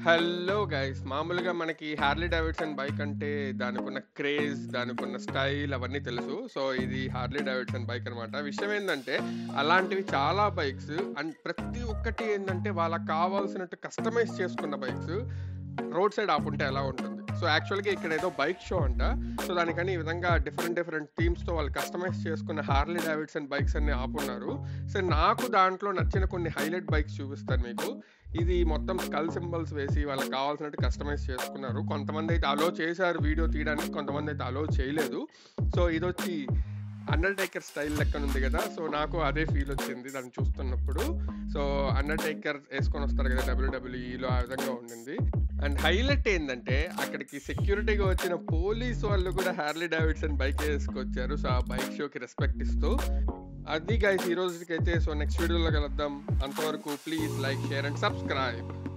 hello guys మామూలుగా మనకి Harley Davidson bike అంటే దానికున్న క్రేజ్ దానికున్న స్టైల్ అవన్నీ తెలుసు సో ఇది హార్లీ డేవిడ్సన్ బైక్ అనమాట విషయం ఏంటంటే అలాంటివి చాలా బైక్స్ అండ్ ప్రతి ఒక్కటి ఏంటంటే వాళ్ళకి కావాల్సినట్టు కస్టమైజ్ చేసుకున్న బైక్స్ రోడ్ సైడ్ ఆపుంటే ఎలా ఉంటుంది సో యాక్చువల్గా ఇక్కడ ఏదో బైక్ షో అంట సో దానికని ఈ విధంగా డిఫరెంట్ డిఫరెంట్ టీమ్స్తో వాళ్ళు కస్టమైజ్ చేసుకున్న హార్లీ డేవిడ్సన్ బైక్స్ అన్ని ఆపున్నారు సో నాకు దాంట్లో నచ్చిన కొన్ని హైలైట్ బైక్స్ చూపిస్తాను మీకు ఇది మొత్తం స్కల్ సింబల్స్ వేసి వాళ్ళకి కావాల్సినట్టు కస్టమైజ్ చేసుకున్నారు కొంతమంది అయితే అలో చేశారు వీడియో తీయడానికి కొంతమంది అయితే అలో చేయలేదు సో ఇది వచ్చి అండర్టేకర్ స్టైల్ లెక్కన ఉంది కదా సో నాకు అదే ఫీల్ వచ్చింది దాన్ని చూస్తున్నప్పుడు సో అండర్టేకర్ వేసుకొని వస్తారు కదా డబ్ల్యూడబ్ల్యూఈలో ఆ విధంగా ఉండింది అండ్ హైలైట్ ఏంటంటే అక్కడికి సెక్యూరిటీగా వచ్చిన పోలీస్ వాళ్ళు కూడా హార్లీ డావిడ్సన్ బైక్ వేసుకొచ్చారు సో ఆ బైక్ షోకి రెస్పెక్ట్ ఇస్తూ అది గైస్ ఈ రోజుకైతే సో నెక్స్ట్ వీడియోలో కలుద్దాం అంతవరకు please like share and subscribe